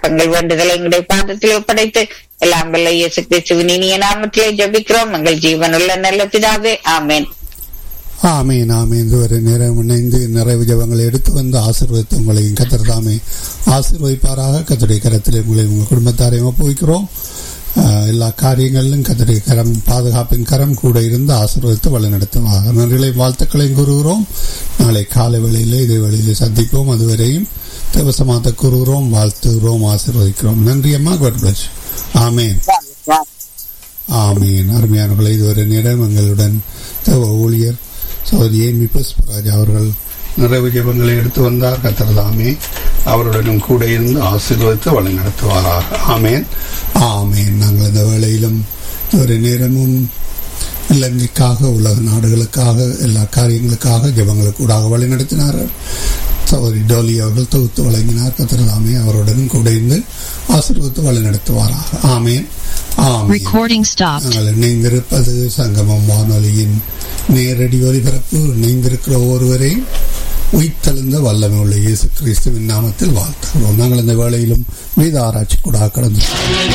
எங்கள் வேண்டுதலை எங்களுடைய பாதத்தில் ஒப்படைத்து எல்லாம் வல்ல இயேசு கிறிஸ்துவின் இனிய நாமத்திலே ஜெபிக்கிறோம் எங்கள் ஜீவனுள்ள நல்ல பிதாவே ஆமென் ஆமீன் ஆமீன் இதுவரை நேரம் இணைந்து நிறைவு ஜபங்களை எடுத்து வந்து ஆசீர்வதித்து உங்களையும் கத்தர் தாமே ஆசீர்வதிப்பாராக கத்தருடைய கரத்தில் உங்களை உங்கள் குடும்பத்தாரையும் ஒப்புவிக்கிறோம் ஆஹ், எல்லா காரியங்களிலும் கத்தருடைய கரம் பாதுகாப்பின் கரம் கூட இருந்து ஆசீர்வதித்து வழிநடத்துவாக நன்றிகளை வாழ்த்துக்களையும் கூறுகிறோம் நாளை காலை வேளையிலே இதே வேளையிலே சந்திப்போம் அதுவரையும் தேவசமாத்த கூறுகிறோம் வாழ்த்துகிறோம் ஆசீர்வதிக்கிறோம் நன்றி அம்மா காட் பிளஸ் ஆமேன் ஆமீன் அருமையானவர்களை இதுவரை நேரம் எங்களுடன் தேவ ஊழியர் சௌரி ஏமி புஷ்பராஜ் அவர்கள் நிறைவு ஜெபங்களை எடுத்து வந்தார் கத்திரதாமே அவருடனும் கூட இருந்து ஆசீர்வதித்து வழி நடத்துவாராக ஆமேன் ஆமேன் நாங்கள் இந்த வேளையிலும் ஒரு நேரமும் இலங்கைக்காக உலக நாடுகளுக்காக எல்லா காரியங்களுக்காக ஜெபங்களுக்கு கூடாக வழி நடத்தினார்கள் சௌரி டோலி அவர்கள் தொகுத்து வழங்கினார் கத்திரதாமே அவருடனும் கூட இருந்து ஆசீர்வதித்து வழி நடத்துவாராக ஆமேன் ஆமேன் Recording stopped. நாங்கள் இணைந்திருப்பது சங்கமம் வானொலியின் நேரடி ஒலிபரப்பு இணைந்திருக்கிற ஒருவரையும் உயிர்த்தெழுந்த வல்லமை உள்ள இயேசு கிறிஸ்துவின் நாமத்தில் வாழ்த்துகிறோம் நாங்கள் இந்த வேளையிலும் வேத ஆராய்ச்சி கூட கடந்து